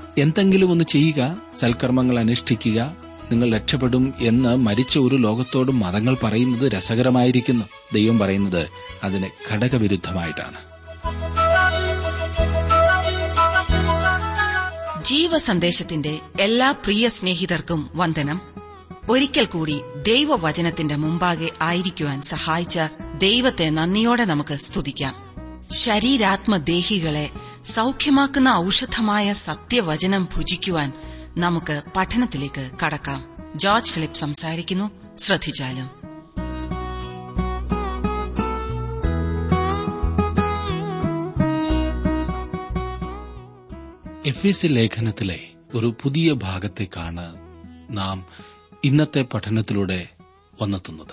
എന്തെങ്കിലും ഒന്ന് ചെയ്യുക സൽക്കർമ്മങ്ങൾ അനുഷ്ഠിക്കുക നിങ്ങൾ രക്ഷപ്പെടും എന്ന് മരിച്ച ഒരു ലോകത്തോടും മതങ്ങൾ പറയുന്നത് രസകരമായിരിക്കുന്നു ദൈവം പറയുന്നത് അതിന് ഘടകവിരുദ്ധമായിട്ടാണ് ജീവസന്ദേശത്തിന്റെ എല്ലാ പ്രിയ സ്നേഹിതർക്കും വന്ദനം ഒരിക്കൽ കൂടി ദൈവവചനത്തിന്റെ മുമ്പാകെ ആയിരിക്കുവാൻ സഹായിച്ച ദൈവത്തെ നന്ദിയോടെ നമുക്ക് സ്തുതിക്കാം ശരീരാത്മദേഹികളെ സൌഖ്യമാക്കുന്ന ഔഷധമായ സത്യവചനം ഭുജിക്കുവാൻ നമുക്ക് പഠനത്തിലേക്ക് കടക്കാം ജോർജ് ഫിലിപ്പ് സംസാരിക്കുന്നു ശ്രദ്ധിച്ചാലും എഫ് എസ് ലേഖനത്തിലെ ഒരു പുതിയ ഭാഗത്തേക്കാണ് നാം ഇന്നത്തെ പഠനത്തിലൂടെ വന്നെത്തുന്നത്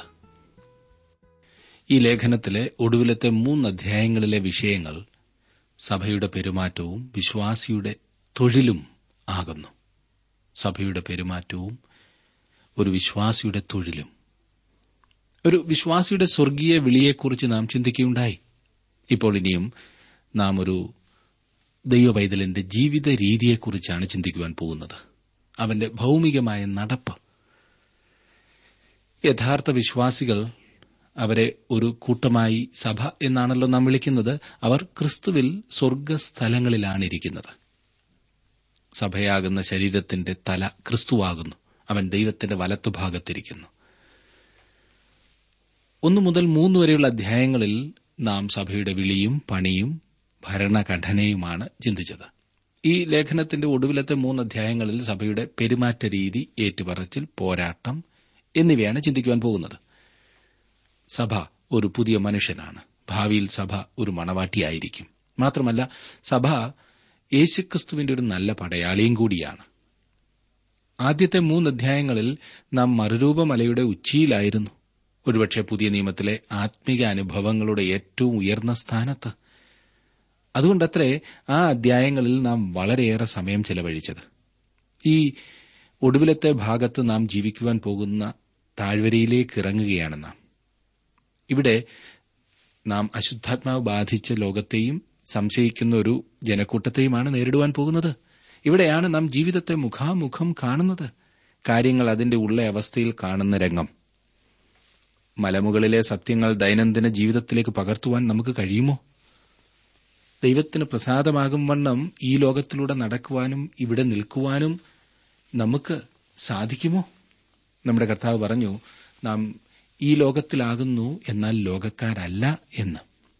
ഈ ലേഖനത്തിലെ ഒടുവിലത്തെ മൂന്ന് അധ്യായങ്ങളിലെ വിഷയങ്ങൾ സഭയുടെ പെരുമാറ്റവും വിശ്വാസിയുടെ തൊഴിലും ആകുന്നു സഭയുടെ പെരുമാറ്റവും ഒരു വിശ്വാസിയുടെ തൊഴിലും ഒരു വിശ്വാസിയുടെ സ്വർഗീയ വിളിയെക്കുറിച്ച് നാം ചിന്തിക്കുകയുണ്ടായി ഇപ്പോൾ ഇനിയും നാം ഒരു ദൈവവൈതലിന്റെ ജീവിത രീതിയെക്കുറിച്ചാണ് ചിന്തിക്കുവാൻ പോകുന്നത് അവന്റെ ഭൗമികമായ നടപ്പ് യഥാർത്ഥ വിശ്വാസികൾ അവരെ ഒരു കൂട്ടമായി സഭ എന്നാണല്ലോ നാം വിളിക്കുന്നത് അവർ ക്രിസ്തുവിൽ സ്വർഗസ്ഥലങ്ങളിലാണിരിക്കുന്നത് സഭയാകുന്ന ശരീരത്തിന്റെ തല ക്രിസ്തുവാകുന്നു അവൻ ദൈവത്തിന്റെ വലത്തുഭാഗത്തിരിക്കുന്നു ഒന്നു മുതൽ മൂന്ന് വരെയുള്ള അധ്യായങ്ങളിൽ നാം സഭയുടെ വിളിയും പണിയും ഭരണഘടനയുമാണ് ചിന്തിച്ചത് ഈ ലേഖനത്തിന്റെ ഒടുവിലത്തെ മൂന്ന് അധ്യായങ്ങളിൽ സഭയുടെ പെരുമാറ്റ രീതി ഏറ്റുപറച്ചിൽ പോരാട്ടം എന്നിവയാണ് ചിന്തിക്കുവാൻ പോകുന്നത് സഭ ഒരു പുതിയ മനുഷ്യനാണ് ഭാവിയിൽ സഭ ഒരു മണവാട്ടിയായിരിക്കും മാത്രമല്ല സഭ യേശുക്രിസ്തുവിന്റെ ഒരു നല്ല പടയാളിയും കൂടിയാണ് ആദ്യത്തെ മൂന്ന് അധ്യായങ്ങളിൽ നാം മറുരൂപമലയുടെ ഉച്ചിയിലായിരുന്നു ഒരുപക്ഷെ പുതിയ നിയമത്തിലെ ആത്മീക അനുഭവങ്ങളുടെ ഏറ്റവും ഉയർന്ന സ്ഥാനത്ത് അതുകൊണ്ടത്രേ ആ അധ്യായങ്ങളിൽ നാം വളരെയേറെ സമയം ചെലവഴിച്ചത് ഈ ഒടുവിലത്തെ ഭാഗത്ത് നാം ജീവിക്കുവാൻ പോകുന്ന താഴ്വരയിലേക്ക് ഇറങ്ങുകയാണ് നാം ഇവിടെ നാം അശുദ്ധാത്മാവ് ബാധിച്ച ലോകത്തെയും സംശയിക്കുന്ന ഒരു ജനക്കൂട്ടത്തെയുമാണ് നേരിടുവാൻ പോകുന്നത് ഇവിടെയാണ് നാം ജീവിതത്തെ മുഖാമുഖം കാണുന്നത് കാര്യങ്ങൾ അതിന്റെ ഉള്ള അവസ്ഥയിൽ കാണുന്ന രംഗം മലമുകളിലെ സത്യങ്ങൾ ദൈനംദിന ജീവിതത്തിലേക്ക് പകർത്തുവാൻ നമുക്ക് കഴിയുമോ ദൈവത്തിന് പ്രസാദമാകും വണ്ണം ഈ ലോകത്തിലൂടെ നടക്കുവാനും ഇവിടെ നിൽക്കുവാനും നമുക്ക് സാധിക്കുമോ നമ്മുടെ കർത്താവ് പറഞ്ഞു നാം ഈ ലോകത്തിലാകുന്നു എന്നാൽ ലോകക്കാരല്ല എന്ന്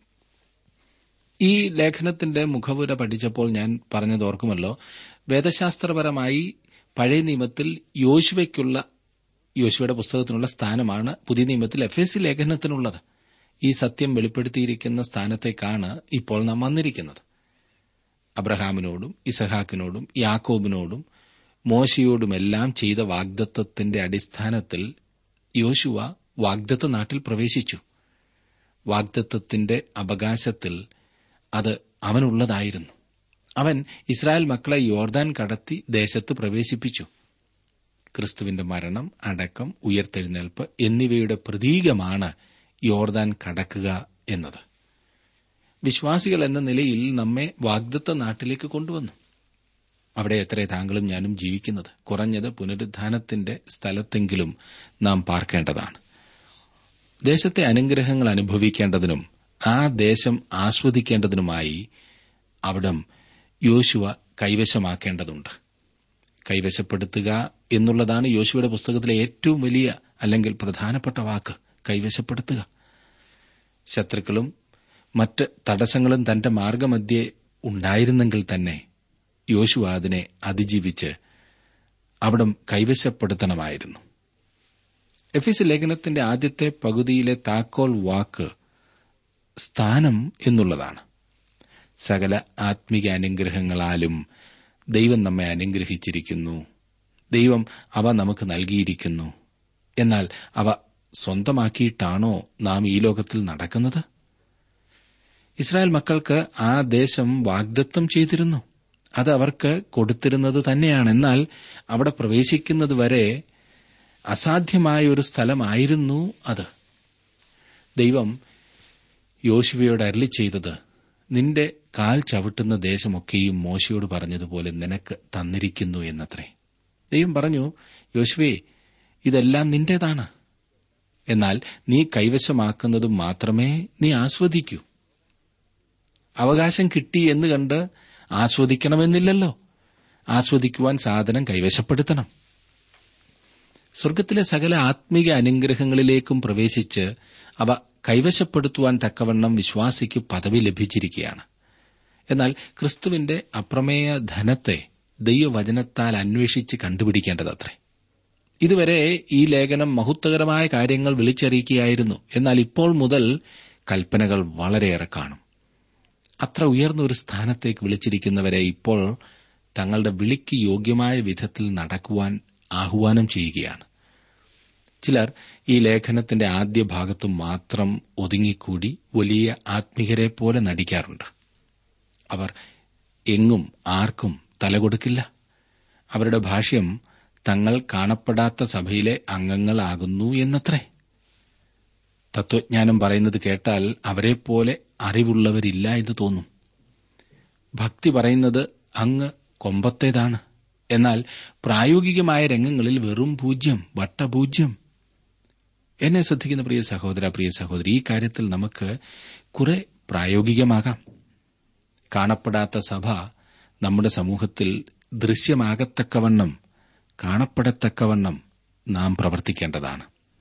ഈ ലേഖനത്തിന്റെ മുഖവുര പഠിച്ചപ്പോൾ ഞാൻ പറഞ്ഞത് ഓർക്കുമല്ലോ വേദശാസ്ത്രപരമായി പഴയ നിയമത്തിൽ യോശുവയ്ക്കുള്ള യോശുവയുടെ പുസ്തകത്തിനുള്ള സ്ഥാനമാണ് പുതിയ നിയമത്തിൽ എഫ് എസ് സി ലേഖനത്തിനുള്ളത് ഈ സത്യം വെളിപ്പെടുത്തിയിരിക്കുന്ന സ്ഥാനത്തേക്കാണ് ഇപ്പോൾ നാം വന്നിരിക്കുന്നത് അബ്രഹാമിനോടും ഇസഹാക്കിനോടും യാക്കോബിനോടും മോശയോടുമെല്ലാം ചെയ്ത വാഗ്ദത്വത്തിന്റെ അടിസ്ഥാനത്തിൽ യോശുവ വാഗ്ദത്ത നാട്ടിൽ പ്രവേശിച്ചു വാഗ്ദത്വത്തിന്റെ അവകാശത്തിൽ അത് അവനുള്ളതായിരുന്നു അവൻ ഇസ്രായേൽ മക്കളെ യോർദാൻ കടത്തി ദേശത്ത് പ്രവേശിപ്പിച്ചു ക്രിസ്തുവിന്റെ മരണം അടക്കം ഉയർത്തെഴുന്നേൽപ്പ് എന്നിവയുടെ പ്രതീകമാണ് യോർദാൻ കടക്കുക എന്നത് വിശ്വാസികൾ എന്ന നിലയിൽ നമ്മെ വാഗ്ദത്ത നാട്ടിലേക്ക് കൊണ്ടുവന്നു അവിടെ എത്ര താങ്കളും ഞാനും ജീവിക്കുന്നത് കുറഞ്ഞത് പുനരുദ്ധാനത്തിന്റെ സ്ഥലത്തെങ്കിലും നാം പാർക്കേണ്ടതാണ് ദേശത്തെ അനുഗ്രഹങ്ങൾ അനുഭവിക്കേണ്ടതിനും ആ ദേശം ആസ്വദിക്കേണ്ടതിനുമായി അവിടം യോശുവ കൈവശമാക്കേണ്ടതുണ്ട് കൈവശപ്പെടുത്തുക എന്നുള്ളതാണ് യോശുവയുടെ പുസ്തകത്തിലെ ഏറ്റവും വലിയ അല്ലെങ്കിൽ പ്രധാനപ്പെട്ട വാക്ക് കൈവശപ്പെടുത്തുക ശത്രുക്കളും മറ്റ് തടസ്സങ്ങളും തന്റെ മാർഗമധ്യേ ഉണ്ടായിരുന്നെങ്കിൽ തന്നെ യോശുവ അതിനെ അതിജീവിച്ച് അവിടം കൈവശപ്പെടുത്തണമായിരുന്നു എഫീസ് ലേഖനത്തിന്റെ ആദ്യത്തെ പകുതിയിലെ താക്കോൽ വാക്ക് സ്ഥാനം എന്നുള്ളതാണ് സകല ആത്മീക അനുഗ്രഹങ്ങളാലും ദൈവം നമ്മെ അനുഗ്രഹിച്ചിരിക്കുന്നു ദൈവം അവ നമുക്ക് നൽകിയിരിക്കുന്നു എന്നാൽ അവ സ്വന്തമാക്കിയിട്ടാണോ നാം ഈ ലോകത്തിൽ നടക്കുന്നത് ഇസ്രായേൽ മക്കൾക്ക് ആ ദേശം വാഗ്ദത്തം ചെയ്തിരുന്നു അത് അവർക്ക് കൊടുത്തിരുന്നത് തന്നെയാണ് എന്നാൽ അവിടെ പ്രവേശിക്കുന്നത് വരെ അസാധ്യമായ ഒരു സ്ഥലമായിരുന്നു അത് ദൈവം യോശുവയോട് അരളി ചെയ്തത് നിന്റെ കാൽ ചവിട്ടുന്ന ദേശമൊക്കെയും മോശയോട് പറഞ്ഞതുപോലെ നിനക്ക് തന്നിരിക്കുന്നു എന്നത്രേ ദൈവം പറഞ്ഞു യോശുവേ ഇതെല്ലാം നിന്റേതാണ് എന്നാൽ നീ കൈവശമാക്കുന്നതും മാത്രമേ നീ ആസ്വദിക്കൂ അവകാശം കിട്ടി എന്ന് കണ്ട് ആസ്വദിക്കണമെന്നില്ലല്ലോ ആസ്വദിക്കുവാൻ സാധനം കൈവശപ്പെടുത്തണം സ്വർഗത്തിലെ സകല ആത്മീക അനുഗ്രഹങ്ങളിലേക്കും പ്രവേശിച്ച് അവ കൈവശപ്പെടുത്തുവാൻ തക്കവണ്ണം വിശ്വാസിക്ക് പദവി ലഭിച്ചിരിക്കുകയാണ് എന്നാൽ ക്രിസ്തുവിന്റെ അപ്രമേയ ധനത്തെ ദൈവവചനത്താൽ അന്വേഷിച്ച് കണ്ടുപിടിക്കേണ്ടതത്രേ ഇതുവരെ ഈ ലേഖനം മഹത്വകരമായ കാര്യങ്ങൾ വിളിച്ചറിയിക്കുകയായിരുന്നു എന്നാൽ ഇപ്പോൾ മുതൽ കൽപ്പനകൾ വളരെയേറെ കാണും അത്ര ഉയർന്ന ഒരു സ്ഥാനത്തേക്ക് വിളിച്ചിരിക്കുന്നവരെ ഇപ്പോൾ തങ്ങളുടെ വിളിക്ക് യോഗ്യമായ വിധത്തിൽ നടക്കുവാൻ ആഹ്വാനം ചെയ്യുകയാണ് ചിലർ ഈ ലേഖനത്തിന്റെ ആദ്യ ഭാഗത്തു മാത്രം ഒതുങ്ങിക്കൂടി വലിയ ആത്മികരെ പോലെ നടിക്കാറുണ്ട് അവർ എങ്ങും ആർക്കും തലകൊടുക്കില്ല അവരുടെ ഭാഷ്യം തങ്ങൾ കാണപ്പെടാത്ത സഭയിലെ അംഗങ്ങളാകുന്നു എന്നത്രേ തത്വജ്ഞാനം പറയുന്നത് കേട്ടാൽ അവരെപ്പോലെ അറിവുള്ളവരില്ല എന്ന് തോന്നും ഭക്തി പറയുന്നത് അങ്ങ് കൊമ്പത്തേതാണ് എന്നാൽ പ്രായോഗികമായ രംഗങ്ങളിൽ വെറും പൂജ്യം വട്ടപൂജ്യം എന്നെ ശ്രദ്ധിക്കുന്ന പ്രിയ സഹോദര പ്രിയ സഹോദരി ഈ കാര്യത്തിൽ നമുക്ക് കുറെ പ്രായോഗികമാകാം കാണപ്പെടാത്ത സഭ നമ്മുടെ സമൂഹത്തിൽ ദൃശ്യമാകത്തക്കവണ്ണം കാണപ്പെടത്തക്കവണ്ണം നാം പ്രവർത്തിക്കേണ്ടതാണ്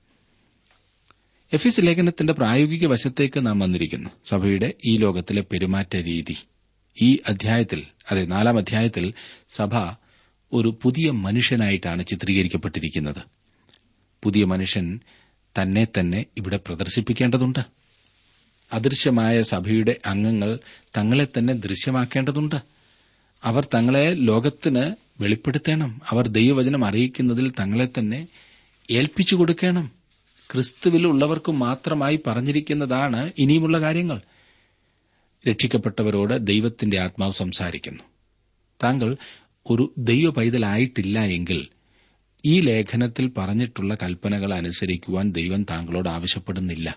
എഫ് എസ് ലേഖനത്തിന്റെ പ്രായോഗിക വശത്തേക്ക് നാം വന്നിരിക്കുന്നു സഭയുടെ ഈ ലോകത്തിലെ പെരുമാറ്റ രീതി ഈ അധ്യായത്തിൽ അതെ നാലാം അധ്യായത്തിൽ സഭ ഒരു പുതിയ മനുഷ്യനായിട്ടാണ് ചിത്രീകരിക്കപ്പെട്ടിരിക്കുന്നത് പുതിയ മനുഷ്യൻ തന്നെ തന്നെ ഇവിടെ പ്രദർശിപ്പിക്കേണ്ടതുണ്ട് അദൃശ്യമായ സഭയുടെ അംഗങ്ങൾ തങ്ങളെ തന്നെ ദൃശ്യമാക്കേണ്ടതുണ്ട് അവർ തങ്ങളെ ലോകത്തിന് വെളിപ്പെടുത്തണം അവർ ദൈവവചനം അറിയിക്കുന്നതിൽ തങ്ങളെ തന്നെ ഏൽപ്പിച്ചു കൊടുക്കണം ക്രിസ്തുവിൽ ഉള്ളവർക്ക് മാത്രമായി പറഞ്ഞിരിക്കുന്നതാണ് ഇനിയുമുള്ള കാര്യങ്ങൾ രക്ഷിക്കപ്പെട്ടവരോട് ദൈവത്തിന്റെ ആത്മാവ് സംസാരിക്കുന്നു താങ്കൾ ഒരു ദൈവ പൈതലായിട്ടില്ല എങ്കിൽ ഈ ലേഖനത്തിൽ പറഞ്ഞിട്ടുള്ള കൽപ്പനകൾ അനുസരിക്കുവാൻ ദൈവം താങ്കളോട് ആവശ്യപ്പെടുന്നില്ല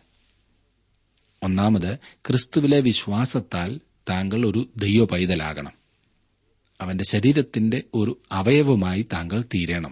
ഒന്നാമത് ക്രിസ്തുവിലെ വിശ്വാസത്താൽ താങ്കൾ ഒരു ദൈവ പൈതലാകണം അവന്റെ ശരീരത്തിന്റെ ഒരു അവയവമായി താങ്കൾ തീരണം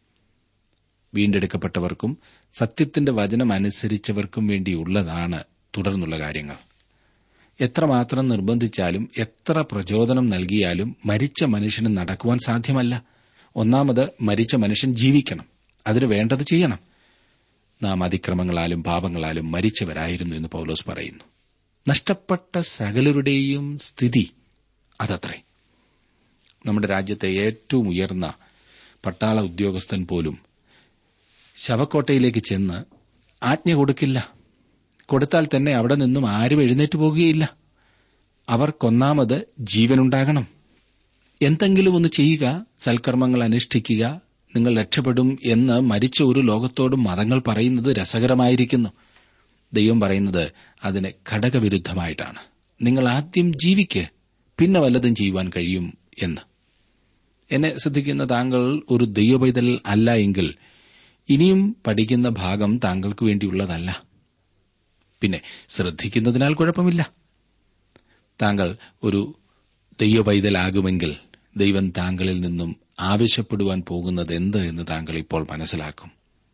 വീണ്ടെടുക്കപ്പെട്ടവർക്കും സത്യത്തിന്റെ വചനം അനുസരിച്ചവർക്കും വേണ്ടിയുള്ളതാണ് തുടർന്നുള്ള കാര്യങ്ങൾ എത്രമാത്രം നിർബന്ധിച്ചാലും എത്ര പ്രചോദനം നൽകിയാലും മരിച്ച മനുഷ്യന് നടക്കുവാൻ സാധ്യമല്ല ഒന്നാമത് മരിച്ച മനുഷ്യൻ ജീവിക്കണം അതിന് വേണ്ടത് ചെയ്യണം നാം അതിക്രമങ്ങളാലും പാപങ്ങളാലും മരിച്ചവരായിരുന്നു എന്ന് പൌലോസ് പറയുന്നു നഷ്ടപ്പെട്ട സകലരുടെയും സ്ഥിതി അതത്രേ നമ്മുടെ രാജ്യത്തെ ഏറ്റവും ഉയർന്ന പട്ടാള ഉദ്യോഗസ്ഥൻ പോലും ശവക്കോട്ടയിലേക്ക് ചെന്ന് ആജ്ഞ കൊടുക്കില്ല കൊടുത്താൽ തന്നെ അവിടെ നിന്നും ആരും എഴുന്നേറ്റ് പോകുകയില്ല അവർക്കൊന്നാമത് ജീവനുണ്ടാകണം എന്തെങ്കിലും ഒന്ന് ചെയ്യുക സൽക്കർമ്മങ്ങൾ അനുഷ്ഠിക്കുക നിങ്ങൾ രക്ഷപ്പെടും എന്ന് മരിച്ച ഒരു ലോകത്തോടും മതങ്ങൾ പറയുന്നത് രസകരമായിരിക്കുന്നു ദൈവം പറയുന്നത് അതിന് ഘടകവിരുദ്ധമായിട്ടാണ് നിങ്ങൾ ആദ്യം ജീവിക്ക് പിന്നെ വല്ലതും ചെയ്യുവാൻ കഴിയും എന്ന് എന്നെ ശ്രദ്ധിക്കുന്ന താങ്കൾ ഒരു ദൈവപൈതൽ അല്ല എങ്കിൽ ഇനിയും പഠിക്കുന്ന ഭാഗം താങ്കൾക്ക് വേണ്ടിയുള്ളതല്ല പിന്നെ ശ്രദ്ധിക്കുന്നതിനാൽ കുഴപ്പമില്ല താങ്കൾ ഒരു ദൈവപൈതലാകുമെങ്കിൽ ദൈവം താങ്കളിൽ നിന്നും ആവശ്യപ്പെടുവാൻ പോകുന്നത് എന്ത് എന്ന് താങ്കൾ ഇപ്പോൾ മനസ്സിലാക്കും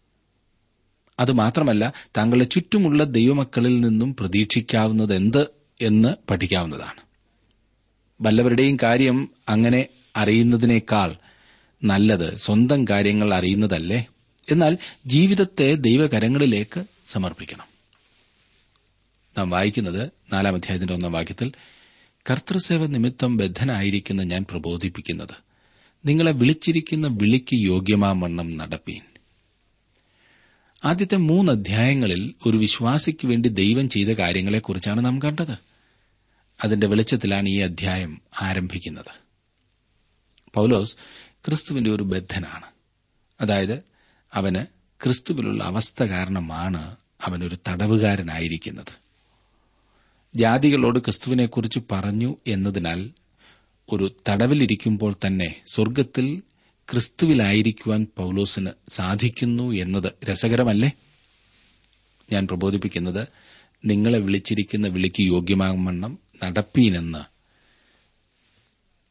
അതുമാത്രമല്ല താങ്കളുടെ ചുറ്റുമുള്ള ദൈവമക്കളിൽ നിന്നും പ്രതീക്ഷിക്കാവുന്നത് എന്ത് എന്ന് പഠിക്കാവുന്നതാണ് വല്ലവരുടെയും കാര്യം അങ്ങനെ അറിയുന്നതിനേക്കാൾ നല്ലത് സ്വന്തം കാര്യങ്ങൾ അറിയുന്നതല്ലേ എന്നാൽ ജീവിതത്തെ ദൈവകരങ്ങളിലേക്ക് സമർപ്പിക്കണം നാം വായിക്കുന്നത് നാലാം അധ്യായത്തിന്റെ ഒന്നാം വാക്യത്തിൽ കർത്തൃസേവ നിമിത്തം ബദ്ധനായിരിക്കുന്ന ഞാൻ പ്രബോധിപ്പിക്കുന്നത് നിങ്ങളെ വിളിച്ചിരിക്കുന്ന വിളിക്ക് യോഗ്യമാവണ്ണം നടപ്പീൻ ആദ്യത്തെ മൂന്ന് അധ്യായങ്ങളിൽ ഒരു വിശ്വാസിക്ക് വേണ്ടി ദൈവം ചെയ്ത കാര്യങ്ങളെക്കുറിച്ചാണ് നാം കണ്ടത് അതിന്റെ വെളിച്ചത്തിലാണ് ഈ അധ്യായം ആരംഭിക്കുന്നത് പൌലോസ് ക്രിസ്തുവിന്റെ ഒരു ബദ്ധനാണ് അതായത് അവന് ക്രിസ്തുവിലുള്ള അവസ്ഥ കാരണമാണ് അവനൊരു തടവുകാരനായിരിക്കുന്നത് ജാതികളോട് ക്രിസ്തുവിനെക്കുറിച്ച് പറഞ്ഞു എന്നതിനാൽ ഒരു തടവിലിരിക്കുമ്പോൾ തന്നെ സ്വർഗത്തിൽ ക്രിസ്തുവിലായിരിക്കുവാൻ പൌലോസിന് സാധിക്കുന്നു എന്നത് രസകരമല്ലേ ഞാൻ പ്രബോധിപ്പിക്കുന്നത് നിങ്ങളെ വിളിച്ചിരിക്കുന്ന വിളിക്ക് യോഗ്യമാകുമെണ്ണം നടപ്പീനെന്ന്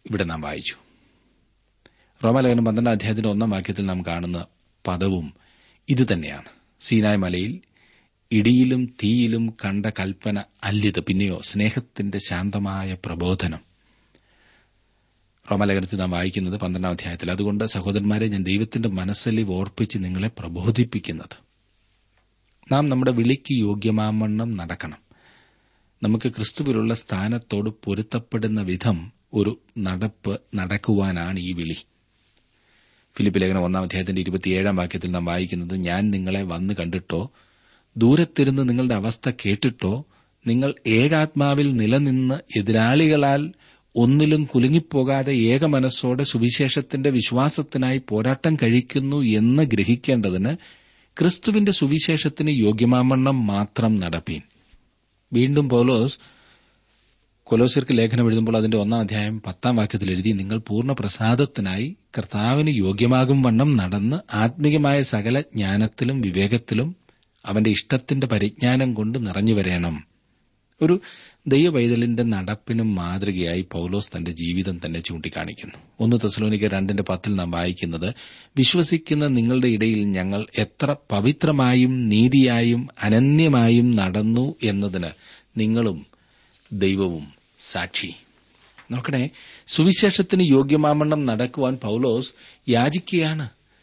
ഇവിടെ നാം വായിച്ചു റോമാലേഖനം പന്ത്രണ്ടാം അധ്യായത്തിന്റെ ഒന്നാം വാക്യത്തിൽ നാം കാണുന്ന പദവും ഇതുതന്നെയാണ് സീനായ് മലയിൽ ഇടിയിലും തീയിലും കണ്ട കൽപ്പന അല്ലിത് പിന്നെയോ സ്നേഹത്തിന്റെ ശാന്തമായ പ്രബോധനം റോമലേഖനത്തിൽ നാം വായിക്കുന്നത് പന്ത്രണ്ടാം അധ്യായത്തിൽ അതുകൊണ്ട് സഹോദരന്മാരെ ഞാൻ ദൈവത്തിന്റെ മനസ്സലിവ് ഓർപ്പിച്ച് നിങ്ങളെ പ്രബോധിപ്പിക്കുന്നത് നാം നമ്മുടെ വിളിക്ക് യോഗ്യമാവണ്ണം നടക്കണം നമുക്ക് ക്രിസ്തുവിലുള്ള സ്ഥാനത്തോട് പൊരുത്തപ്പെടുന്ന വിധം ഒരു നടപ്പ് നടക്കുവാനാണ് ഈ വിളി ഫിലിപ്പ് ലേഖനം ഒന്നാം അധ്യായത്തിന്റെ ഇരുപത്തിയേഴാം വാക്യത്തിൽ നാം വായിക്കുന്നത് ഞാൻ നിങ്ങളെ വന്ന് കണ്ടിട്ടോ ദൂരത്തിരുന്ന് നിങ്ങളുടെ അവസ്ഥ കേട്ടിട്ടോ നിങ്ങൾ ഏകാത്മാവിൽ നിലനിന്ന് എതിരാളികളാൽ ഒന്നിലും കുലുങ്ങിപ്പോകാതെ ഏക മനസ്സോടെ സുവിശേഷത്തിന്റെ വിശ്വാസത്തിനായി പോരാട്ടം കഴിക്കുന്നു എന്ന് ഗ്രഹിക്കേണ്ടതിന് ക്രിസ്തുവിന്റെ സുവിശേഷത്തിന് യോഗ്യമാമണ്ണം മാത്രം നടപ്പീൻ വീണ്ടും പൗലോസ് കൊലോസിർക്ക് ലേഖനം എഴുതുമ്പോൾ അതിന്റെ ഒന്നാം അധ്യായം പത്താം വാക്യത്തിൽ എഴുതി നിങ്ങൾ പൂർണ്ണ പ്രസാദത്തിനായി കർത്താവിന് യോഗ്യമാകും വണ്ണം നടന്ന് ആത്മീയമായ സകല ജ്ഞാനത്തിലും വിവേകത്തിലും അവന്റെ ഇഷ്ടത്തിന്റെ പരിജ്ഞാനം കൊണ്ട് നിറഞ്ഞു വരേണം ഒരു ദൈവവൈതലിന്റെ നടപ്പിനും മാതൃകയായി പൌലോസ് തന്റെ ജീവിതം തന്നെ ചൂണ്ടിക്കാണിക്കുന്നു ഒന്ന് തെസലോനിക്ക രണ്ടിന്റെ പത്തിൽ നാം വായിക്കുന്നത് വിശ്വസിക്കുന്ന നിങ്ങളുടെ ഇടയിൽ ഞങ്ങൾ എത്ര പവിത്രമായും നീതിയായും അനന്യമായും നടന്നു എന്നതിന് നിങ്ങളും ദൈവവും സാക്ഷി നോക്കണേ സുവിശേഷത്തിന് യോഗ്യമാമണ്ണം നടക്കുവാൻ പൌലോസ് യാചിക്കുകയാണ്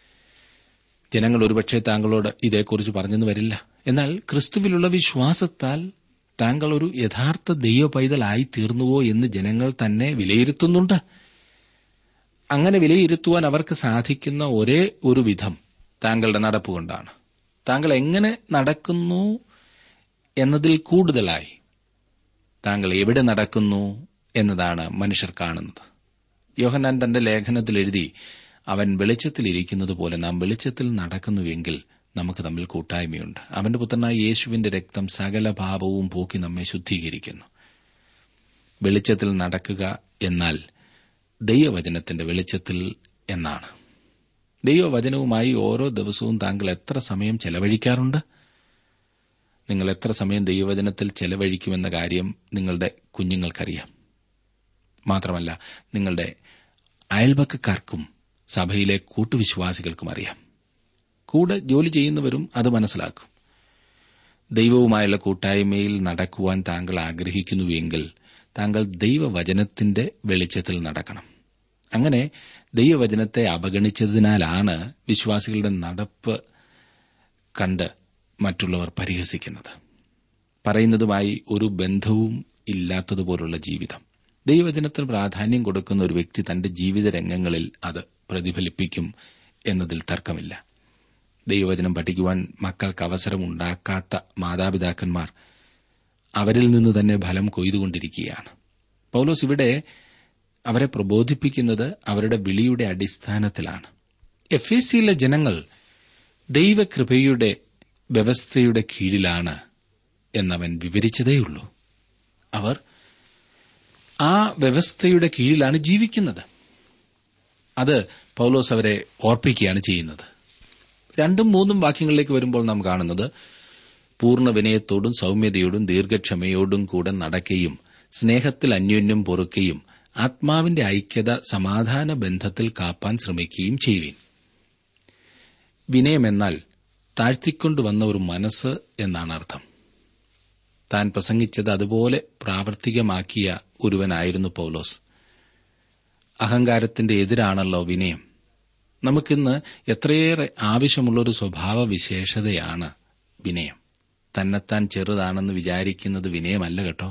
ജനങ്ങൾ ഒരുപക്ഷെ താങ്കളോട് ഇതേക്കുറിച്ച് പറഞ്ഞെന്ന് വരില്ല എന്നാൽ ക്രിസ്തുവിലുള്ള വിശ്വാസത്താൽ താങ്കൾ ഒരു യഥാർത്ഥ ദൈവ പൈതലായി തീർന്നുവോ എന്ന് ജനങ്ങൾ തന്നെ വിലയിരുത്തുന്നുണ്ട് അങ്ങനെ വിലയിരുത്തുവാൻ അവർക്ക് സാധിക്കുന്ന ഒരേ ഒരു വിധം താങ്കളുടെ നടപ്പുകൊണ്ടാണ് താങ്കൾ എങ്ങനെ നടക്കുന്നു എന്നതിൽ കൂടുതലായി താങ്കൾ എവിടെ നടക്കുന്നു എന്നതാണ് മനുഷ്യർ കാണുന്നത് യോഹനാൻ തന്റെ ലേഖനത്തിൽ എഴുതി അവൻ വെളിച്ചത്തിലിരിക്കുന്നത് പോലെ നാം വെളിച്ചത്തിൽ നടക്കുന്നുവെങ്കിൽ നമുക്ക് തമ്മിൽ കൂട്ടായ്മയുണ്ട് അവന്റെ പുത്രനായ യേശുവിന്റെ രക്തം സകല പാപവും പോക്കി നമ്മെ ശുദ്ധീകരിക്കുന്നു വെളിച്ചത്തിൽ നടക്കുക എന്നാൽ ദൈവവചനത്തിന്റെ വെളിച്ചത്തിൽ എന്നാണ് ദൈവവചനവുമായി ഓരോ ദിവസവും താങ്കൾ എത്ര സമയം ചെലവഴിക്കാറുണ്ട് നിങ്ങൾ എത്ര സമയം ദൈവവചനത്തിൽ ചെലവഴിക്കുമെന്ന കാര്യം നിങ്ങളുടെ കുഞ്ഞുങ്ങൾക്കറിയാം മാത്രമല്ല നിങ്ങളുടെ അയൽപക്കക്കാർക്കും സഭയിലെ കൂട്ടുവിശ്വാസികൾക്കും അറിയാം കൂടെ ജോലി ചെയ്യുന്നവരും അത് മനസ്സിലാക്കും ദൈവവുമായുള്ള കൂട്ടായ്മയിൽ നടക്കുവാൻ താങ്കൾ ആഗ്രഹിക്കുന്നുവെങ്കിൽ താങ്കൾ ദൈവവചനത്തിന്റെ വെളിച്ചത്തിൽ നടക്കണം അങ്ങനെ ദൈവവചനത്തെ അവഗണിച്ചതിനാലാണ് വിശ്വാസികളുടെ നടപ്പ് കണ്ട് മറ്റുള്ളവർ പരിഹസിക്കുന്നത് പറയുന്നതുമായി ഒരു ബന്ധവും ഇല്ലാത്തതുപോലുള്ള ജീവിതം ദൈവവചനത്തിന് പ്രാധാന്യം കൊടുക്കുന്ന ഒരു വ്യക്തി തന്റെ ജീവിത രംഗങ്ങളിൽ അത് പ്രതിഫലിപ്പിക്കും എന്നതിൽ തർക്കമില്ല ദൈവവചനം പഠിക്കുവാൻ മക്കൾക്ക് അവസരമുണ്ടാക്കാത്ത മാതാപിതാക്കന്മാർ അവരിൽ നിന്ന് തന്നെ ഫലം കൊയ്തുകൊണ്ടിരിക്കുകയാണ് പൌലോസ് ഇവിടെ അവരെ പ്രബോധിപ്പിക്കുന്നത് അവരുടെ വിളിയുടെ അടിസ്ഥാനത്തിലാണ് എഫ് എ സിയിലെ ജനങ്ങൾ ദൈവകൃപയുടെ വ്യവസ്ഥയുടെ കീഴിലാണ് എന്നവൻ വിവരിച്ചതേയുള്ളൂ അവർ ആ വ്യവസ്ഥയുടെ കീഴിലാണ് ജീവിക്കുന്നത് അത് പൌലോസ് അവരെ ഓർപ്പിക്കുകയാണ് ചെയ്യുന്നത് രണ്ടും മൂന്നും വാക്യങ്ങളിലേക്ക് വരുമ്പോൾ നാം കാണുന്നത് പൂർണ്ണ വിനയത്തോടും സൌമ്യതയോടും ദീർഘക്ഷമയോടും കൂടെ നടക്കുകയും സ്നേഹത്തിൽ അന്യോന്യം പൊറുക്കുകയും ആത്മാവിന്റെ ഐക്യത സമാധാന ബന്ധത്തിൽ കാപ്പാൻ ശ്രമിക്കുകയും ചെയ്യുവിൻ വിനയമെന്നാൽ താഴ്ത്തിക്കൊണ്ടുവന്ന ഒരു മനസ്സ് എന്നാണ് അർത്ഥം താൻ പ്രസംഗിച്ചത് അതുപോലെ പ്രാവർത്തികമാക്കിയ ഒരുവനായിരുന്നു പൌലോസ് അഹങ്കാരത്തിന്റെ എതിരാണല്ലോ വിനയം നമുക്കിന്ന് എത്രയേറെ ആവശ്യമുള്ളൊരു സ്വഭാവ വിശേഷതയാണ് വിനയം തന്നെത്താൻ ചെറുതാണെന്ന് വിചാരിക്കുന്നത് വിനയമല്ല കേട്ടോ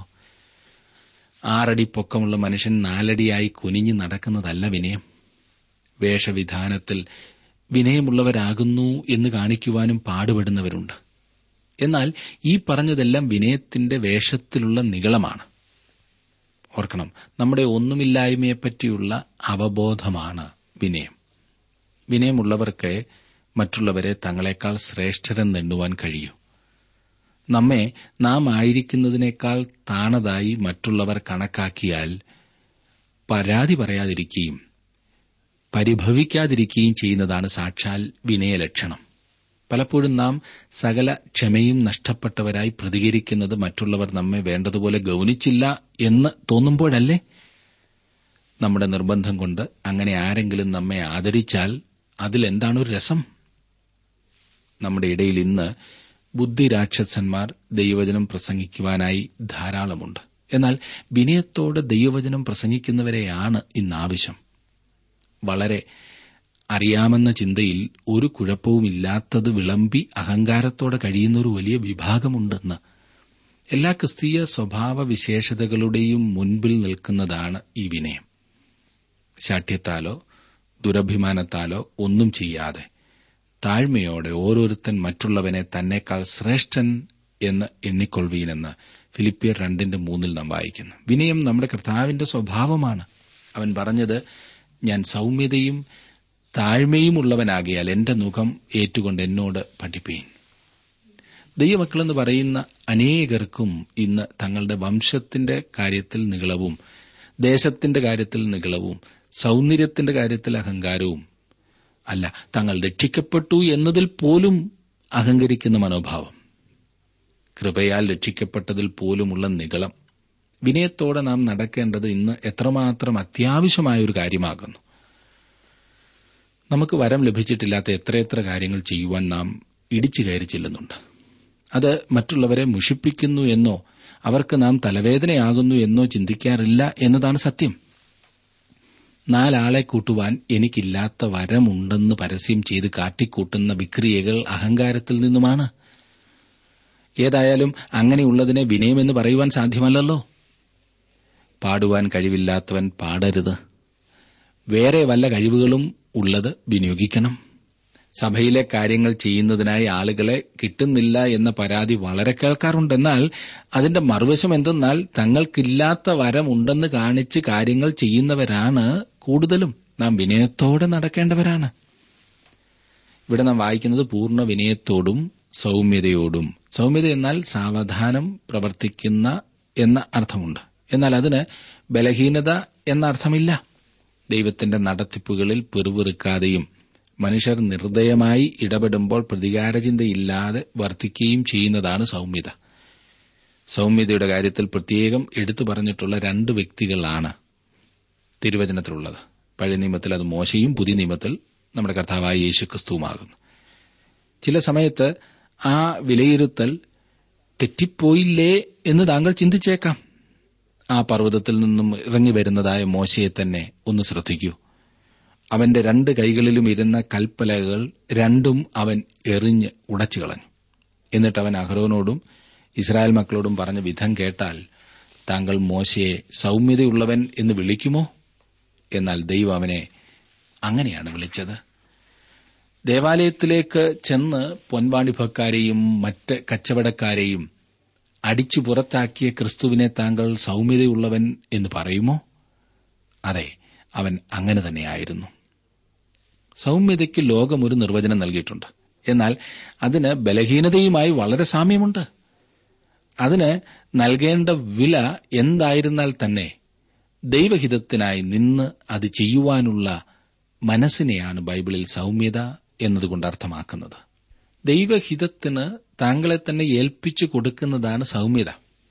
ആറടി പൊക്കമുള്ള മനുഷ്യൻ നാലടിയായി കുനിഞ്ഞു നടക്കുന്നതല്ല വിനയം വേഷവിധാനത്തിൽ വിനയമുള്ളവരാകുന്നു എന്ന് കാണിക്കുവാനും പാടുപെടുന്നവരുണ്ട് എന്നാൽ ഈ പറഞ്ഞതെല്ലാം വിനയത്തിന്റെ വേഷത്തിലുള്ള നികളമാണ് ഓർക്കണം നമ്മുടെ ഒന്നുമില്ലായ്മയെപ്പറ്റിയുള്ള അവബോധമാണ് വിനയം വിനയമുള്ളവർക്ക് മറ്റുള്ളവരെ തങ്ങളെക്കാൾ ശ്രേഷ്ഠരെന്നെണ്ണുവാൻ കഴിയൂ നമ്മെ നാം ആയിരിക്കുന്നതിനേക്കാൾ താണതായി മറ്റുള്ളവർ കണക്കാക്കിയാൽ പരാതി പറയാതിരിക്കുകയും പരിഭവിക്കാതിരിക്കുകയും ചെയ്യുന്നതാണ് സാക്ഷാൽ വിനയലക്ഷണം പലപ്പോഴും നാം സകല ക്ഷമയും നഷ്ടപ്പെട്ടവരായി പ്രതികരിക്കുന്നത് മറ്റുള്ളവർ നമ്മെ വേണ്ടതുപോലെ ഗൌനിച്ചില്ല എന്ന് തോന്നുമ്പോഴല്ലേ നമ്മുടെ നിർബന്ധം കൊണ്ട് അങ്ങനെ ആരെങ്കിലും നമ്മെ ആദരിച്ചാൽ അതിലെന്താണ് ഒരു രസം നമ്മുടെ ഇടയിൽ ഇന്ന് ബുദ്ധിരാക്ഷസന്മാർ ദൈവവചനം പ്രസംഗിക്കുവാനായി ധാരാളമുണ്ട് എന്നാൽ വിനയത്തോടെ ദൈവവചനം പ്രസംഗിക്കുന്നവരെയാണ് ഇന്ന് ആവശ്യം വളരെ അറിയാമെന്ന ചിന്തയിൽ ഒരു കുഴപ്പവുമില്ലാത്തത് വിളമ്പി അഹങ്കാരത്തോടെ കഴിയുന്ന ഒരു വലിയ വിഭാഗമുണ്ടെന്ന് എല്ലാ ക്രിസ്തീയ സ്വഭാവ വിശേഷതകളുടെയും മുൻപിൽ നിൽക്കുന്നതാണ് ഈ വിനയം ശാഠ്യത്താലോ ദുരഭിമാനത്താലോ ഒന്നും ചെയ്യാതെ താഴ്മയോടെ ഓരോരുത്തൻ മറ്റുള്ളവനെ തന്നെക്കാൾ ശ്രേഷ്ഠൻ എന്ന് എണ്ണിക്കൊള്ളുവീനെന്ന് ഫിലിപ്പിയർ രണ്ടിന്റെ മൂന്നിൽ നാം വായിക്കുന്നു വിനയം നമ്മുടെ കർത്താവിന്റെ സ്വഭാവമാണ് അവൻ പറഞ്ഞത് ഞാൻ സൗമ്യതയും താഴ്മയുമുള്ളവനാകിയാൽ എന്റെ മുഖം ഏറ്റുകൊണ്ട് എന്നോട് പഠിപ്പീൻ ദൈവമക്കളെന്ന് പറയുന്ന അനേകർക്കും ഇന്ന് തങ്ങളുടെ വംശത്തിന്റെ കാര്യത്തിൽ നികളവും ദേശത്തിന്റെ കാര്യത്തിൽ നികളവും സൗന്ദര്യത്തിന്റെ കാര്യത്തിൽ അഹങ്കാരവും അല്ല തങ്ങൾ രക്ഷിക്കപ്പെട്ടു എന്നതിൽ പോലും അഹങ്കരിക്കുന്ന മനോഭാവം കൃപയാൽ രക്ഷിക്കപ്പെട്ടതിൽ പോലുമുള്ള നികളം വിനയത്തോടെ നാം നടക്കേണ്ടത് ഇന്ന് എത്രമാത്രം അത്യാവശ്യമായ ഒരു കാര്യമാകുന്നു നമുക്ക് വരം ലഭിച്ചിട്ടില്ലാത്ത എത്രയെത്ര കാര്യങ്ങൾ ചെയ്യുവാൻ നാം ഇടിച്ചു കയറി ചെല്ലുന്നുണ്ട് അത് മറ്റുള്ളവരെ മുഷിപ്പിക്കുന്നു എന്നോ അവർക്ക് നാം തലവേദനയാകുന്നു എന്നോ ചിന്തിക്കാറില്ല എന്നതാണ് സത്യം നാലാളെ കൂട്ടുവാൻ എനിക്കില്ലാത്ത വരമുണ്ടെന്ന് പരസ്യം ചെയ്ത് കാട്ടിക്കൂട്ടുന്ന വിക്രിയകൾ അഹങ്കാരത്തിൽ നിന്നുമാണ് ഏതായാലും അങ്ങനെയുള്ളതിനെ വിനയമെന്ന് പറയുവാൻ സാധ്യമല്ലല്ലോ പാടുവാൻ കഴിവില്ലാത്തവൻ പാടരുത് വേറെ വല്ല കഴിവുകളും ഉള്ളത് വിനിയോഗിക്കണം സഭയിലെ കാര്യങ്ങൾ ചെയ്യുന്നതിനായി ആളുകളെ കിട്ടുന്നില്ല എന്ന പരാതി വളരെ കേൾക്കാറുണ്ടെന്നാൽ അതിന്റെ മറുവശം എന്തെന്നാൽ തങ്ങൾക്കില്ലാത്ത വരമുണ്ടെന്ന് കാണിച്ച് കാര്യങ്ങൾ ചെയ്യുന്നവരാണ് കൂടുതലും നാം വിനയത്തോടെ നടക്കേണ്ടവരാണ് ഇവിടെ നാം വായിക്കുന്നത് പൂർണ്ണ വിനയത്തോടും സൗമ്യതയോടും സൗമ്യത എന്നാൽ സാവധാനം പ്രവർത്തിക്കുന്ന എന്ന അർത്ഥമുണ്ട് എന്നാൽ അതിന് ബലഹീനത എന്ന അർത്ഥമില്ല ദൈവത്തിന്റെ നടത്തിപ്പുകളിൽ പെറുവിറുക്കാതെയും മനുഷ്യർ നിർദ്ദയമായി ഇടപെടുമ്പോൾ പ്രതികാരചിന്തയില്ലാതെ വർത്തിക്കുകയും ചെയ്യുന്നതാണ് സൗമ്യത സൗമ്യതയുടെ കാര്യത്തിൽ പ്രത്യേകം എടുത്തു പറഞ്ഞിട്ടുള്ള രണ്ട് വ്യക്തികളാണ് തിരുവചനത്തിലുള്ളത് പഴയ നിയമത്തിൽ അത് മോശയും പുതിയ നിയമത്തിൽ നമ്മുടെ കർത്താവായ യേശു ക്രിസ്തുവുമാകുന്നു ചില സമയത്ത് ആ വിലയിരുത്തൽ തെറ്റിപ്പോയില്ലേ എന്ന് താങ്കൾ ചിന്തിച്ചേക്കാം ആ പർവ്വതത്തിൽ നിന്നും ഇറങ്ങി വരുന്നതായ മോശയെ തന്നെ ഒന്ന് ശ്രദ്ധിക്കൂ അവന്റെ രണ്ട് കൈകളിലും ഇരുന്ന കൽപ്പലകൾ രണ്ടും അവൻ എറിഞ്ഞ് ഉടച്ചു കളഞ്ഞു എന്നിട്ട് അവൻ അഹ്റോനോടും ഇസ്രായേൽ മക്കളോടും പറഞ്ഞ വിധം കേട്ടാൽ താങ്കൾ മോശയെ സൗമ്യതയുള്ളവൻ എന്ന് വിളിക്കുമോ എന്നാൽ ദൈവം അവനെ അങ്ങനെയാണ് വിളിച്ചത് ദേവാലയത്തിലേക്ക് ചെന്ന് പൊൻവാണിഭക്കാരെയും മറ്റ് കച്ചവടക്കാരെയും അടിച്ചു പുറത്താക്കിയ ക്രിസ്തുവിനെ താങ്കൾ സൗമ്യതയുള്ളവൻ എന്ന് പറയുമോ അതെ അവൻ അങ്ങനെ തന്നെയായിരുന്നു സൗമ്യതയ്ക്ക് ലോകം ഒരു നിർവചനം നൽകിയിട്ടുണ്ട് എന്നാൽ അതിന് ബലഹീനതയുമായി വളരെ സാമ്യമുണ്ട് അതിന് നൽകേണ്ട വില എന്തായിരുന്നാൽ തന്നെ ദൈവഹിതത്തിനായി നിന്ന് അത് ചെയ്യുവാനുള്ള മനസ്സിനെയാണ് ബൈബിളിൽ സൗമ്യത എന്നതുകൊണ്ട് അർത്ഥമാക്കുന്നത് ദൈവഹിതത്തിന് താങ്കളെ തന്നെ ഏൽപ്പിച്ചു കൊടുക്കുന്നതാണ് സൗമ്യത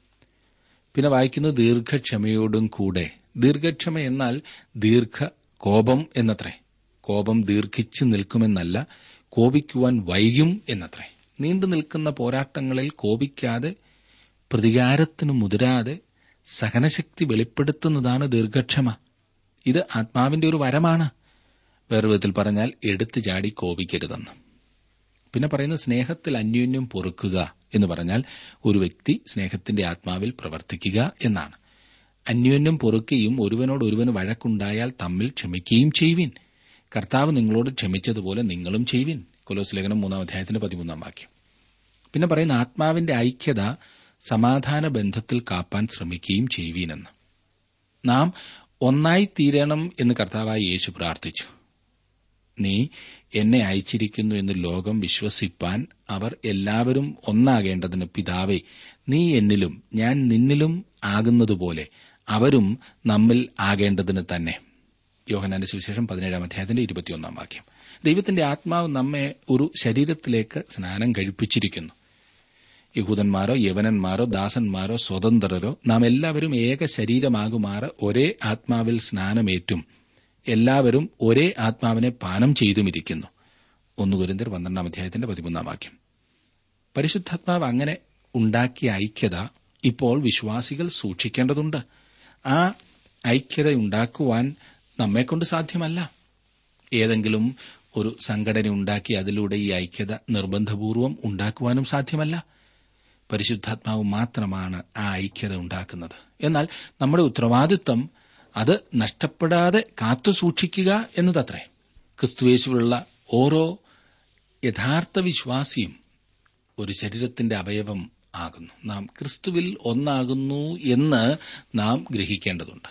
പിന്നെ വായിക്കുന്നത് ദീർഘക്ഷമയോടും കൂടെ ദീർഘക്ഷമ എന്നാൽ ദീർഘ കോപം എന്നത്രേ കോപം ദീർഘിച്ചു നിൽക്കുമെന്നല്ല കോപിക്കുവാൻ വൈകും എന്നത്രേ നീണ്ടു നിൽക്കുന്ന പോരാട്ടങ്ങളിൽ കോപിക്കാതെ പ്രതികാരത്തിന് മുതിരാതെ സഹനശക്തി വെളിപ്പെടുത്തുന്നതാണ് ദീർഘക്ഷമ ഇത് ആത്മാവിന്റെ ഒരു വരമാണ് വേറെ വിധത്തിൽ പറഞ്ഞാൽ എടുത്തു ചാടി കോപിക്കരുതെന്ന് പിന്നെ പറയുന്ന സ്നേഹത്തിൽ അന്യോന്യം പൊറുക്കുക എന്ന് പറഞ്ഞാൽ ഒരു വ്യക്തി സ്നേഹത്തിന്റെ ആത്മാവിൽ പ്രവർത്തിക്കുക എന്നാണ് അന്യോന്യം പൊറുക്കുകയും ഒരുവനോട് ഒരുവന് വഴക്കുണ്ടായാൽ തമ്മിൽ ക്ഷമിക്കുകയും ചെയ്യുവിൻ കർത്താവ് നിങ്ങളോട് ക്ഷമിച്ചതുപോലെ നിങ്ങളും ചെയ്യുവിൻ കൊലോസ് ലേഖനം മൂന്നാം അധ്യായത്തിന്റെ പതിമൂന്നാം വാക്യം പിന്നെ പറയുന്ന ആത്മാവിന്റെ ഐക്യത സമാധാന ബന്ധത്തിൽ കാപ്പാൻ ശ്രമിക്കുകയും ചെയ്യുവീനെന്ന് നാം ഒന്നായി തീരണം എന്ന് കർത്താവായി യേശു പ്രാർത്ഥിച്ചു നീ എന്നെ അയച്ചിരിക്കുന്നു എന്ന് ലോകം വിശ്വസിപ്പാൻ അവർ എല്ലാവരും ഒന്നാകേണ്ടതിന് പിതാവേ നീ എന്നിലും ഞാൻ നിന്നിലും ആകുന്നതുപോലെ അവരും നമ്മിൽ ആകേണ്ടതിന് തന്നെ യോഹനാന്റെ സുവിശേഷം പതിനേഴാം അധ്യായത്തിന്റെ ഇരുപത്തിയൊന്നാം വാക്യം ദൈവത്തിന്റെ ആത്മാവ് നമ്മെ ഒരു ശരീരത്തിലേക്ക് സ്നാനം കഴിപ്പിച്ചിരിക്കുന്നു യഹൂദന്മാരോ യവനന്മാരോ ദാസന്മാരോ സ്വതന്ത്രരോ നാം എല്ലാവരും ഏക ശരീരമാകുമാറ് ഒരേ ആത്മാവിൽ സ്നാനമേറ്റും എല്ലാവരും ഒരേ ആത്മാവിനെ പാനം ചെയ്തുമിരിക്കുന്നു ഒന്ന് കുരിന്തർ പന്ത്രണ്ടാം അധ്യായത്തിന്റെ പതിമൂന്നാം വാക്യം പരിശുദ്ധാത്മാവ് അങ്ങനെ ഉണ്ടാക്കിയ ഐക്യത ഇപ്പോൾ വിശ്വാസികൾ സൂക്ഷിക്കേണ്ടതുണ്ട് ആ ഐക്യത ഉണ്ടാക്കുവാൻ നമ്മെക്കൊണ്ട് സാധ്യമല്ല ഏതെങ്കിലും ഒരു സംഘടന ഉണ്ടാക്കി അതിലൂടെ ഈ ഐക്യത നിർബന്ധപൂർവം ഉണ്ടാക്കുവാനും സാധ്യമല്ല പരിശുദ്ധാത്മാവ് മാത്രമാണ് ആ ഐക്യത ഉണ്ടാക്കുന്നത് എന്നാൽ നമ്മുടെ ഉത്തരവാദിത്വം അത് നഷ്ടപ്പെടാതെ കാത്തുസൂക്ഷിക്കുക എന്നതത്രേ ക്രിസ്തുവേശുവിലുള്ള ഓരോ യഥാർത്ഥ വിശ്വാസിയും ഒരു ശരീരത്തിന്റെ അവയവം ആകുന്നു നാം ക്രിസ്തുവിൽ ഒന്നാകുന്നു എന്ന് നാം ഗ്രഹിക്കേണ്ടതുണ്ട്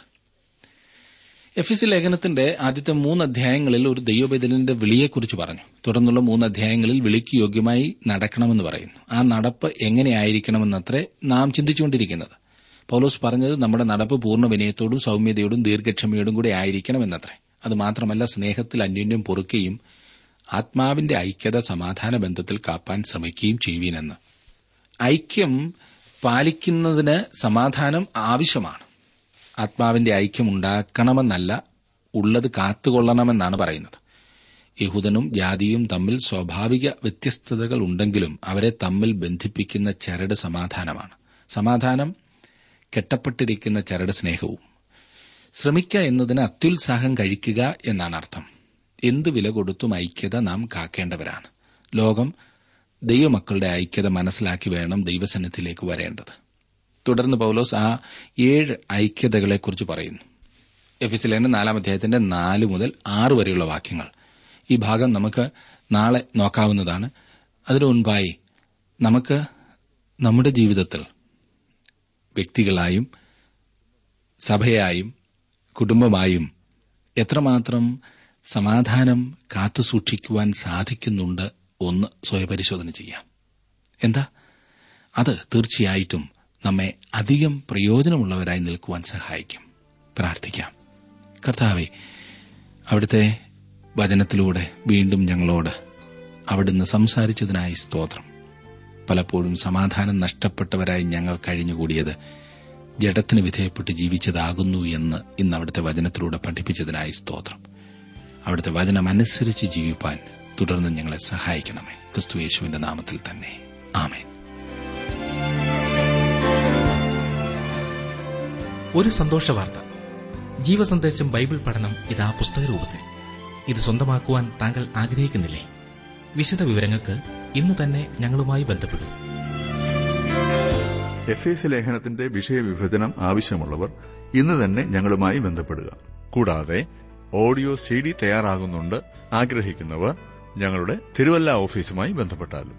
എഫ് എസ് ലേഖനത്തിന്റെ ആദ്യത്തെ മൂന്ന് അധ്യായങ്ങളിൽ ഒരു ദൈവബദലിന്റെ വിളിയെക്കുറിച്ച് പറഞ്ഞു തുടർന്നുള്ള മൂന്ന് അധ്യായങ്ങളിൽ വിളിക്ക് യോഗ്യമായി നടക്കണമെന്ന് പറയുന്നു ആ നടപ്പ് എങ്ങനെയായിരിക്കണമെന്നത്രേ നാം ചിന്തിച്ചുകൊണ്ടിരിക്കുന്നത് പൗലോസ് പറഞ്ഞത് നമ്മുടെ നടപ്പ് പൂർണ്ണ വിനയത്തോടും സൌമ്യതയോടും ദീർഘക്ഷമയോടും കൂടെ ആയിരിക്കണമെന്നത്രേ അത് മാത്രമല്ല സ്നേഹത്തിൽ അന്യോന്യം പൊറുക്കുകയും ആത്മാവിന്റെ ഐക്യത സമാധാന ബന്ധത്തിൽ കാപ്പാൻ ശ്രമിക്കുകയും ചെയ്യുവീനെന്ന് ഐക്യം പാലിക്കുന്നതിന് സമാധാനം ആവശ്യമാണ് ആത്മാവിന്റെ ഐക്യം ഉണ്ടാക്കണമെന്നല്ല ഉള്ളത് കാത്തുകൊള്ളണമെന്നാണ് പറയുന്നത് യഹൂദനും ജാതിയും തമ്മിൽ സ്വാഭാവിക വ്യത്യസ്തതകൾ ഉണ്ടെങ്കിലും അവരെ തമ്മിൽ ബന്ധിപ്പിക്കുന്ന ചരട് സമാധാനമാണ് സമാധാനം കെട്ടപ്പെട്ടിരിക്കുന്ന ചരട് സ്നേഹവും ശ്രമിക്ക എന്നതിന് അത്യുത്സാഹം കഴിക്കുക എന്നാണ് അർത്ഥം എന്ത് വില കൊടുത്തും ഐക്യത നാം കാക്കേണ്ടവരാണ് ലോകം ദൈവമക്കളുടെ ഐക്യത മനസ്സിലാക്കി വേണം ദൈവസന്നിധിയിലേക്ക് വരേണ്ടത് തുടർന്ന് പൌലോസ് ആ ഏഴ് ഐക്യതകളെക്കുറിച്ച് പറയുന്നു എഫിസിലേന്റെ നാലാം അധ്യായത്തിന്റെ നാല് മുതൽ ആറ് വരെയുള്ള വാക്യങ്ങൾ ഈ ഭാഗം നമുക്ക് നാളെ നോക്കാവുന്നതാണ് അതിനു മുൻപായി നമുക്ക് നമ്മുടെ ജീവിതത്തിൽ വ്യക്തികളായും സഭയായും കുടുംബമായും എത്രമാത്രം സമാധാനം കാത്തുസൂക്ഷിക്കുവാൻ സാധിക്കുന്നുണ്ട് ഒന്ന് സ്വയപരിശോധന ചെയ്യാം എന്താ അത് തീർച്ചയായിട്ടും നമ്മെ അധികം പ്രയോജനമുള്ളവരായി നിൽക്കുവാൻ സഹായിക്കും പ്രാർത്ഥിക്കാം കർത്താവെ അവിടുത്തെ വചനത്തിലൂടെ വീണ്ടും ഞങ്ങളോട് അവിടുന്ന് സംസാരിച്ചതിനായി സ്തോത്രം പലപ്പോഴും സമാധാനം നഷ്ടപ്പെട്ടവരായി ഞങ്ങൾ കഴിഞ്ഞുകൂടിയത് ജഡത്തിന് വിധേയപ്പെട്ട് ജീവിച്ചതാകുന്നു എന്ന് ഇന്ന് അവിടുത്തെ വചനത്തിലൂടെ പഠിപ്പിച്ചതിനായി സ്തോത്രം അവിടുത്തെ വചനം അനുസരിച്ച് ജീവിപ്പാൻ തുടർന്ന് ഞങ്ങളെ സഹായിക്കണമേ ക്രിസ്തു യേശുവിന്റെ നാമത്തിൽ തന്നെ ആമേൻ ഒരു സന്തോഷ വാർത്ത ജീവസന്ദേശം ബൈബിൾ പഠനം ഇതാ പുസ്തകരൂപത്തിൽ ഇത് സ്വന്തമാക്കുവാൻ താങ്കൾ ആഗ്രഹിക്കുന്നില്ലേ വിശദ വിവരങ്ങൾക്ക് ഇന്ന് തന്നെ ഞങ്ങളുമായി ബന്ധപ്പെടൂ എഫ് എസ് ലേഖനത്തിന്റെ വിഷയവിഭജനം ആവശ്യമുള്ളവർ ഇന്ന് തന്നെ ഞങ്ങളുമായി ബന്ധപ്പെടുക കൂടാതെ ഓഡിയോ സി ഡി തയ്യാറാകുന്നുണ്ട് ആഗ്രഹിക്കുന്നവർ ഞങ്ങളുടെ തിരുവല്ല ഓഫീസുമായി ബന്ധപ്പെട്ടാലും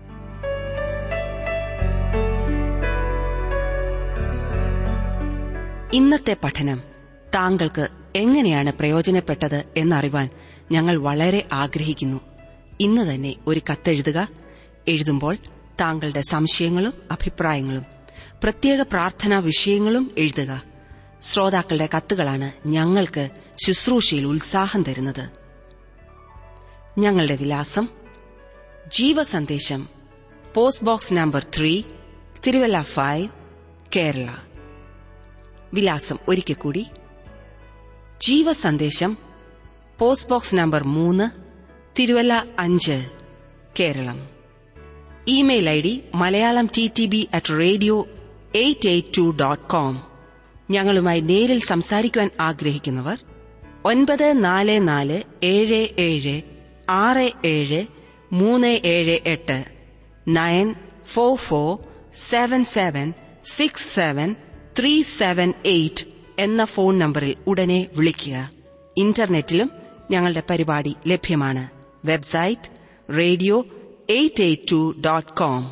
ഇന്നത്തെ പഠനം താങ്കൾക്ക് എങ്ങനെയാണ് പ്രയോജനപ്പെട്ടത് എന്നറിവാൻ ഞങ്ങൾ വളരെ ആഗ്രഹിക്കുന്നു ഇന്ന് തന്നെ ഒരു കത്തെഴുതുക എഴുതുമ്പോൾ താങ്കളുടെ സംശയങ്ങളും അഭിപ്രായങ്ങളും പ്രത്യേക പ്രാർത്ഥനാ വിഷയങ്ങളും എഴുതുക ശ്രോതാക്കളുടെ കത്തുകളാണ് ഞങ്ങൾക്ക് ശുശ്രൂഷയിൽ ഉത്സാഹം തരുന്നത് ഞങ്ങളുടെ വിലാസം ജീവസന്ദേശം post box number three Thiruvalla five Kerala വിലാസം ഒരിക്കൽ കൂടി ജീവസന്ദേശം പോസ്റ്റ് ബോക്സ് നമ്പർ മൂന്ന് തിരുവല്ല അഞ്ച് Keralam email I D Malayalam T T B at radio eight eight two dot com ഞങ്ങളുമായി നേരിൽ സംസാരിക്കുവാൻ ആഗ്രഹിക്കുന്നവർ ഒൻപത് നാല് നാല് ഏഴ് ഏഴ് ആറ് ഏഴ് മൂന്ന് ഏഴ് എട്ട് nine four four seven seven six seven three seven eight എന്ന ഫോൺ നമ്പറിൽ ഉടനെ വിളിക്കുക ഇന്റർനെറ്റിലും ഞങ്ങളുടെ പരിപാടി ലഭ്യമാണ് website radio eight eight two dot com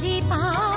പരിപാലകനേ